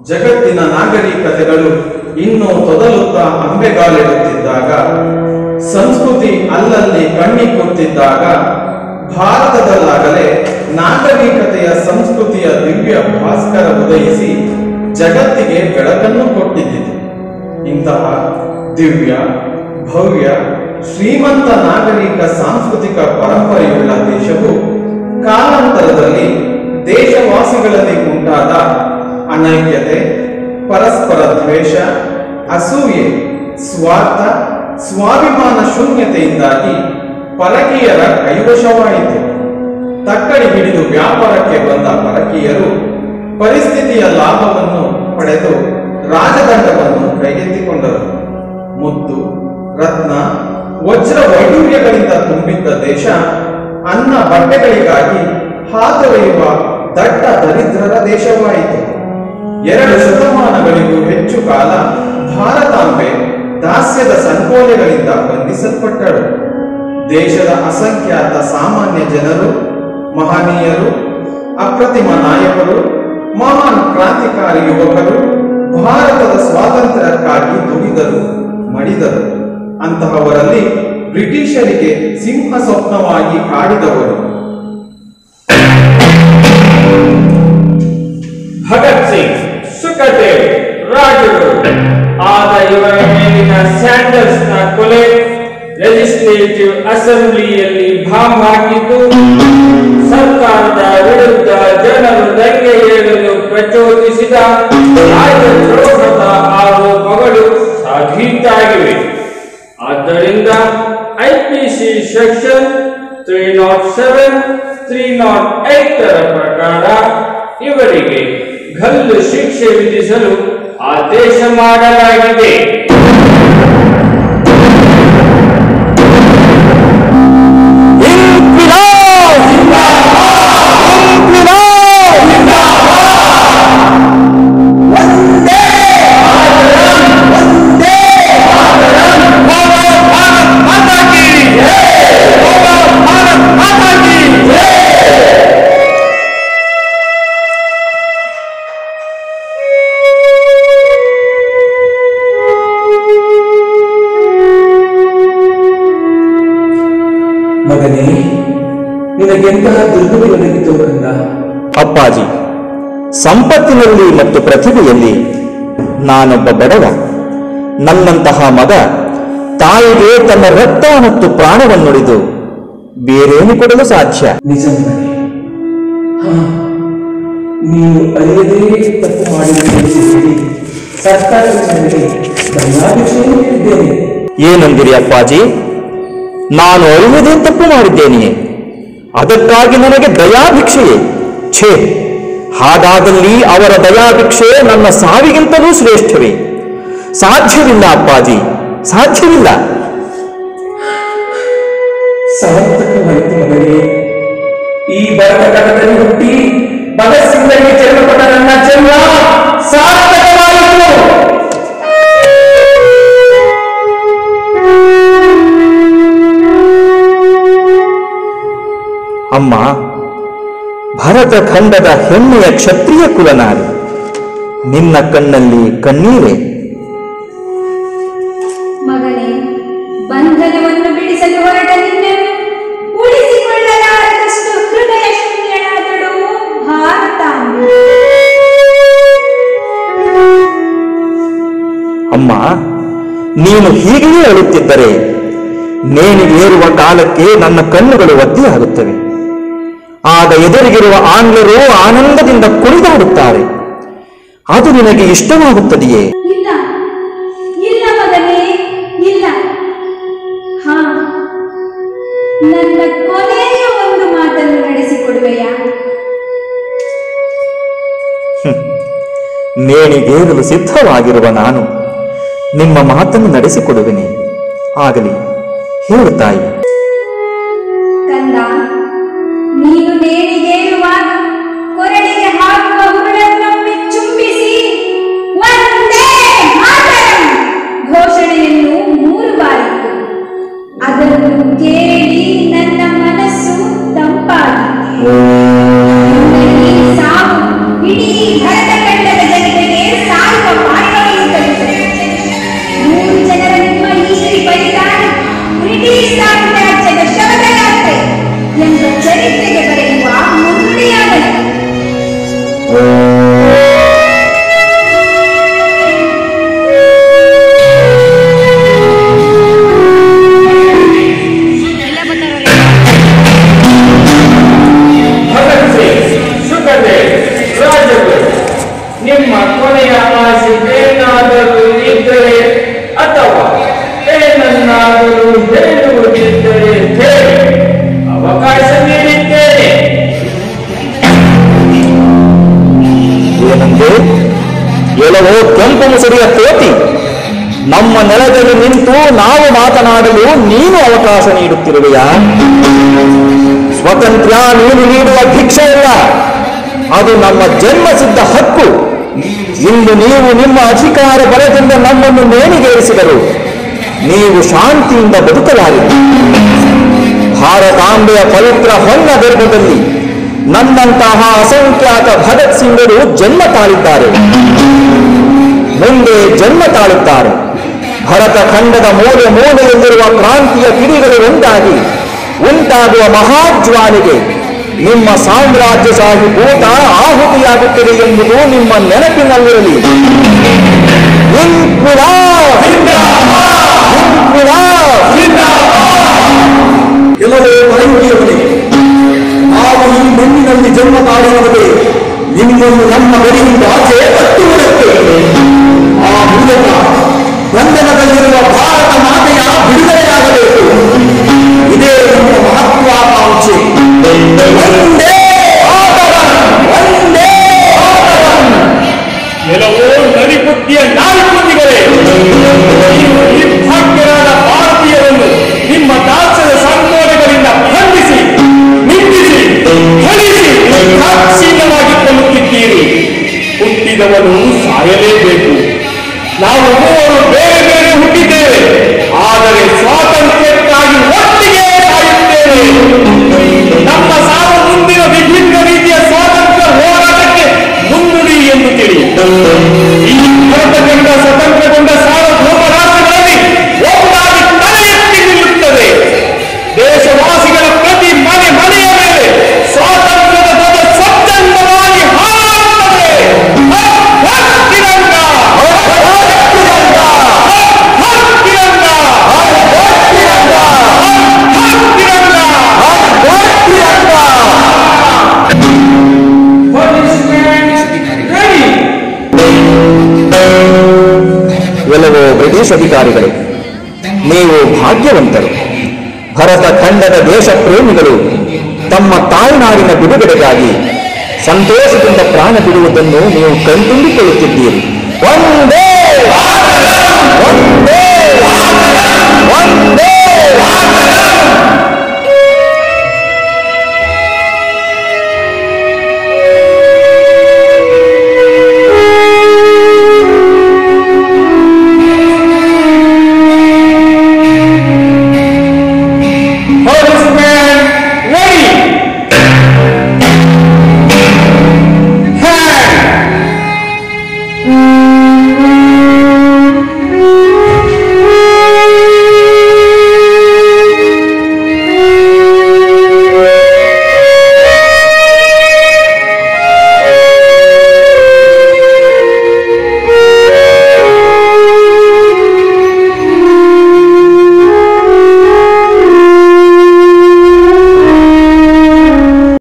ಜಗತ್ತಿನ ನಾಗರಿಕತೆಗಳು ಇನ್ನೂ ತೊದಲುತ್ತಾ ಅಂಬೆಗಾಲಿಡುತ್ತಿದ್ದಾಗ ಸಂಸ್ಕೃತಿ ಅಲ್ಲಲ್ಲಿ ಕಣ್ಣಿಕ್ಕುತ್ತಿದ್ದಾಗ ಭಾರತದಲ್ಲಾಗಲೇ ನಾಗರಿಕತೆಯ ಸಂಸ್ಕೃತಿಯ ದಿವ್ಯ ಭಾಸ್ಕರ ಉದಯಿಸಿ ಜಗತ್ತಿಗೆ ಬೆಳಕನ್ನು ಕೊಟ್ಟಿದ್ದಿತು ಇಂತಹ ದಿವ್ಯ ಭವ್ಯ ಶ್ರೀಮಂತ ನಾಗರಿಕ ಸಾಂಸ್ಕೃತಿಕ ಪರಂಪರೆಯುಳ್ಳ ದೇಶವು ಕಾಲಾಂತರದಲ್ಲಿ ದೇಶವಾಸಿಗಳಲ್ಲಿ ಉಂಟಾದ ಅನೈಕ್ಯತೆ ಪರಸ್ಪರ ದ್ವೇಷ ಅಸೂಯೆ ಸ್ವಾರ್ಥ ಸ್ವಾಭಿಮಾನ ಶೂನ್ಯತೆಯಿಂದಾಗಿ ಪರಕೀಯರ ಕೈವಶವಾಯಿತು ತಕ್ಕಡಿ ಹಿಡಿದು ವ್ಯಾಪಾರಕ್ಕೆ ಬಂದ ಪರಕೀಯರು ಪರಿಸ್ಥಿತಿಯ ಲಾಭವನ್ನು ಪಡೆದು ರಾಜದಂಡವನ್ನು ಕೈಗೆತ್ತಿಕೊಂಡರು ಮುತ್ತು ರತ್ನ ವಜ್ರ ವೈಡೂರ್ಯಗಳಿಂದ ತುಂಬಿದ್ದ ದೇಶ ಅನ್ನ ಬಟ್ಟೆಗಳಿಗಾಗಿ ಹಾತೊರೆಯುವ ದಟ್ಟ ದರಿದ್ರರ ದೇಶವಾಯಿತು ಎರಡು ಶತಮಾನಗಳಿಗೂ ಹೆಚ್ಚು ಕಾಲ ಭಾರತಾಂಬೆ ದಾಸ್ಯದ ಸಂಕೋಲೆಗಳಿಂದ ಬಂಧಿಸಲ್ಪಟ್ಟಳು ದೇಶದ ಅಸಂಖ್ಯಾತ ಸಾಮಾನ್ಯ ಜನರು ಮಹನೀಯರು ಅಪ್ರತಿಮ ನಾಯಕರು ಮಹಾನ್ ಕ್ರಾಂತಿಕಾರಿ ಯುವಕರು ಭಾರತದ ಸ್ವಾತಂತ್ರ್ಯಕ್ಕಾಗಿ ದುಡಿದರು ಮಡಿದರು ಅಂತಹವರಲ್ಲಿ ಬ್ರಿಟಿಷರಿಗೆ ಸಿಂಹ ಸ್ವಪ್ನವಾಗಿ ಕಾಡಿದವರು ಭಗತ್ ಸಿಂಗ್ ಸುಖದೇವ್ ರಾಜಗುರು ಆದ ಇವರ ಮೇಲಿನ ಸ್ಯಾಂಡಲ್ಸ್ ನ ಕೊಲೆ ಲೆಜಿಸ್ಲೇಟಿವ್ ಅಸೆಂಬ್ಲಿಯಲ್ಲಿ ಬಾಂಬ್ ಹಾಕಿದ್ದು ಸರ್ಕಾರದ ವಿರುದ್ಧ ಜನರು ದಂಗೆ ಏಳಲು ಪ್ರಚೋದಿಸಿದ ರಾಜದ್ರೋಹದ ಆರೋಪಗಳು ಸಾಬೀತಾಗಿವೆ ಆದ್ದರಿಂದ IPC section three not seven three not eight ಪ್ರಕಾರ ಇವರಿಗೆ ಗಲ್ಲು ಶಿಕ್ಷೆ ವಿಧಿಸಲು ಆದೇಶ ಮಾಡಲಾಗಿದೆ ಮಗನೇ ನಿನಗೆಂತಹ ದುರ್ಗತಿ ಒದಗಿತು ಕಂದ ಅಪ್ಪಾಜಿ ಸಂಪತ್ತಿನಲ್ಲಿ ಮತ್ತು ಪ್ರತಿಭೆಯಲ್ಲಿ ನಾನೊಬ್ಬ ಬಡವ ನನ್ನಂತಹ ಮಗ ತಾಯಿಗೆ ತನ್ನ ರಕ್ತ ಮತ್ತು ಪ್ರಾಣವನ್ನುಳಿದು ಬೇರೇನು ಕೊಡಲು ಸಾಧ್ಯ ನಿಜ ಮಗನೇ ಹಾ ನೀನು ಅರಿಯದೇ ತಪ್ಪು ಮಾಡಿದೆ ಎಂದು ಹೇಳಿ ಸರ್ಕಾರದ ನನಗೆ ದಯಾಭಿಕ್ಷೆಯನ್ನು ನೀಡಿದ್ದೇನೆ ಏನಂದಿರಿ ಅಪ್ಪಾಜಿ ನಾನು ಅರಿಯದೇ ತಪ್ಪು ಮಾಡಿದ್ದೇನೆಯೇ ಅದಕ್ಕಾಗಿ ನನಗೆ ದಯಾಭಿಕ್ಷೆಯೇ ಛೇ ಹಾಗಾದಲ್ಲಿ ಅವರ ದಯಾಭಿಕ್ಷೆ ನನ್ನ ಸಾವಿಗಿಂತಲೂ ಶ್ರೇಷ್ಠವೇ ಸಾಧ್ಯವಿಲ್ಲ ಅಪ್ಪಾಜಿ ಸಾಧ್ಯವಿಲ್ಲ ಸಾರ್ಥಕವಾಯಿತು ಮಗನೇ ಈ ಬರಕಟಕದಲ್ಲಿ ಹುಟ್ಟಿ ಭಗತ್ ಸಿಂಗರಿಗೆ ಜನ್ಮಪಟ್ಟ ನನ್ನ ಜನ್ಮ ಸಾರ್ಥಕವಾಯಿತು ಅಮ್ಮ ಭರತ ಖಂಡದ ಹೆಮ್ಮೆಯ ಕ್ಷತ್ರಿಯ ಕುಲನಾರಿ ನಿನ್ನ ಕಣ್ಣಲ್ಲಿ ಕಣ್ಣೀರೇ ಮಗನೇ ಬಂಧನವನ್ನು ಬಿಡಿಸಲು ಹೊರಟ ನಿನ್ನನ್ನು ಉಳಿಸಿಕೊಳ್ಳಲಾರದಷ್ಟು ಹೃದಯ ಶೂನ್ಯಳಾದಳು ಭಾರತಾಂಬೆ ಅಮ್ಮ ನೀನು ಹೀಗೆಯೇ ಅಳುತ್ತಿದ್ದರೆ ನೇಣಿಗೇರುವ ಕಾಲಕ್ಕೆ ನನ್ನ ಕಣ್ಣುಗಳು ಒದ್ದೆಯಾಗುತ್ತವೆ ಆಗ ಎದುರಿಗಿರುವ ಆಂಗ್ಲರು ಆನಂದದಿಂದ ಕುಣಿದಾಡುತ್ತಾರೆ ಅದು ನಿನಗೆ ಇಷ್ಟವಾಗುತ್ತದೆಯೇ ಇಲ್ಲ ಇಲ್ಲ ಮಗನೇ ಇಲ್ಲ ಹಾ ನನ್ನ ಕೊನೆಯ ಒಂದು ಮಾತನ್ನು ನಡೆಸಿಕೊಡುವೆಯಾ ನೇಣಿಗೇರಲು ಸಿದ್ಧವಾಗಿರುವ ನಾನು ನಿಮ್ಮ ಮಾತನ್ನು ನಡೆಸಿಕೊಡುವೆನೆ ಆಗಲಿ ಹೇಳು ತಾಯಿ ಕಂದ ನೀನು ನೇಣಿಗೇರುವಾಗ ಕೊರಳಿಗೆ ಹಾಕುವ ಹುರುಳನ್ನೊಮ್ಮೆ ಚುಂಬಿಸಿ ಒಂದೇ ಮಾತರಂ ಘೋಷಣೆಯನ್ನು ಮೂರು ಬಾರಿ ಅದನ್ನು ಕೇಳಿ ನನ್ನ ಮನಸ್ಸು ತಂಪಾಗಿ ನಿನ್ನ ಈ ಸಾವು ಇಡೀ ಭರತಖಂಡದ ಜನತೆಗೆ ನಿಮ್ಮ ಕೊನೆಯ ಆಸೆ ಏನಾದರೂ ಇದ್ದರೆ ಅಥವಾ ಏನನ್ನಾದರೂ ಹೇಳುವುದಿದ್ದರೆ ಹೇಳಿ ಅವಕಾಶ ನೀಡಿದ್ದೇನೆ ಏನಂದೆ ಎಲ್ಲವೋ ಕೆಂಪು ಮುಸುರಿಯ ಕೋತಿ ನಮ್ಮ ನೆಲದಲ್ಲಿ ನಿಂತು ನಾವು ಮಾತನಾಡಲು ನೀನು ಅವಕಾಶ ನೀಡುತ್ತಿರುವೆಯಾ ಸ್ವತಂತ್ರ ನೀನು ನೀಡುವ ಭಿಕ್ಷೆಯಲ್ಲ ಅದು ನಮ್ಮ ಜನ್ಮಸಿದ್ಧ ಹಕ್ಕು ಇಂದು ನೀವು ನಿಮ್ಮ ಅಧಿಕಾರ ಬಲದಿಂದ ನಮ್ಮನ್ನು ನೇಣಿಗೇರಿಸಿದರು ನೀವು ಶಾಂತಿಯಿಂದ ಬದುಕಲಾರಿರಿ ಭಾರತಾಂಬೆಯ ಪವಿತ್ರ ಹೊನ್ನ ಗರ್ಭದಲ್ಲಿ ನನ್ನಂತಹ ಅಸಂಖ್ಯಾತ ಭಗತ್ ಸಿಂಗರು ಜನ್ಮ ತಾಳಿದ್ದಾರೆ ಮುಂದೆ ಜನ್ಮ ತಾಳುತ್ತಾರೆ ಭರತ ಖಂಡದ ಮೂಲೆ ಮೂಲೆಯಲ್ಲಿರುವ ಕ್ರಾಂತಿಯ ಕಿಡಿಗಳು ಒಂದಾಗಿ ಉಂಟಾಗುವ ಮಹಾಜ್ವಾಲಿಗೆ ನಿಮ್ಮ ಸಾಮ್ರಾಜ್ಯಶಾಹಿ ಕೂಟ ಆಹುತಿಯಾಗುತ್ತದೆ ಎಂಬುದು ನಿಮ್ಮ ನೆನಪಿನಲ್ಲಿರಲಿ ಇನ್ಕ್ವಿಲಾಬ್! ಇನ್ಕ್ವಿಲಾಬ್! ಕೆಲವೇ ಪರಂಗಿಯವರೇ ನಾವು ಈ ಮಣ್ಣಿನಲ್ಲಿ ಜನ್ಮ ತಾಳಿರುವುದೇ ನಿಮ್ಮನ್ನು ನಮ್ಮ ಗಡಿಯಿಂದ ಆಚೆ ಕಟ್ಟುವುದಕ್ಕೆ ಆ ಮೂಲಕ ಬಂಧನದಲ್ಲಿರುವ ಭಾರತ ಮಾತೆಯ ಬಿಡುಗಡೆಯಾಗಬೇಕು ಇದೇ ನಮ್ಮ ಮಹತ್ವಾಕಾಂಕ್ಷೆ ಒಂದೇ ಮಾತರಂ! ಒಂದೇ ಮಾತರಂ! ಕೆಲವು ನರಿಬುದ್ಧಿಯ ನಾಲ್ಕುಂದಿಗಳೇ ನೀವು ನಿರ್ಭಾಗ್ಯರಾದ ಭಾರತೀಯರನ್ನು ನಿಮ್ಮ ದಾಸದ ಸಂಕೋಲೆಗಳಿಂದ ಬಂಧಿಸಿ ನಿಂದಿಸಿ ಹೊಲಿಸಿ ದಾಕ್ಷಿಣ್ಯವಾಗಿ ಕೊಲ್ಲುತ್ತಿದ್ದೀರಿ ಹುಟ್ಟಿದವನು ಸಾಯಲೇಬೇಕು ನಾವು ಮೂವರು ಬೇರೆ ಬೇರೆ ಹುಟ್ಟಿದ್ದೇವೆ ಆದರೆ ಸ್ವಾತಂತ್ರ್ಯಕ್ಕಾಗಿ ಒಟ್ಟಿಗೆ ಸಾಯುತ್ತೇವೆ ನಮ್ಮ ಸಾವು ಮುಂದಿನ ವಿಭಿನ್ನ ರೀತಿಯ ಸ್ವಾತಂತ್ರ್ಯ ಹೋರಾಟಕ್ಕೆ ಮುನ್ನುಡಿ ಎಂದು ತಿಳಿ ಈ ಭಾರತದಿಂದ ಸ್ವತಂತ್ರಗೊಂಡ ಸಾರ್ವಭೌಮ ರಾಷ್ಟ್ರಗಳಲ್ಲಿ ಒಂದಾಗಿ ತಲೆ ಎತ್ತಿ ನಿಲ್ಲುತ್ತದೆ ದೇಶವಾಸಿಗಳ ಪ್ರತಿ ಮನೆ ಮನೆಯ ಮೇಲೆ ಸ್ವಾತಂತ್ರ್ಯದ ಧ್ವಜ ಸ್ವಚ್ಛಂದವಾಗಿ ಹಾರಾಡುತ್ತದೆ ಹರ್ ಹರ್ ತಿರಂಗ! ಹರ್ ಹರ್ ತಿರಂಗ! ಹರ್ ಹರ್ ತಿರಂಗ! ಎಲ್ಲವೋ ಬ್ರಿಟಿಷ್ ಅಧಿಕಾರಿಗಳೇ ನೀವು ಭಾಗ್ಯವಂತರು ಭರತ ಖಂಡದ ದೇಶ ಪ್ರೇಮಿಗಳು ತಮ್ಮ ತಾಯ್ನಾಡಿನ ಬಿಡುಗಡೆಗಾಗಿ ಸಂತೋಷದಿಂದ ಪ್ರಾಣ ಬಿಡುವುದನ್ನು ನೀವು ಕಣ್ತುಂಬಿಕೊಳ್ಳುತ್ತಿದ್ದೀರಿ ಒಂದೇ ಒಂದೇ ಒಂದೇ Horseman ready! Hand!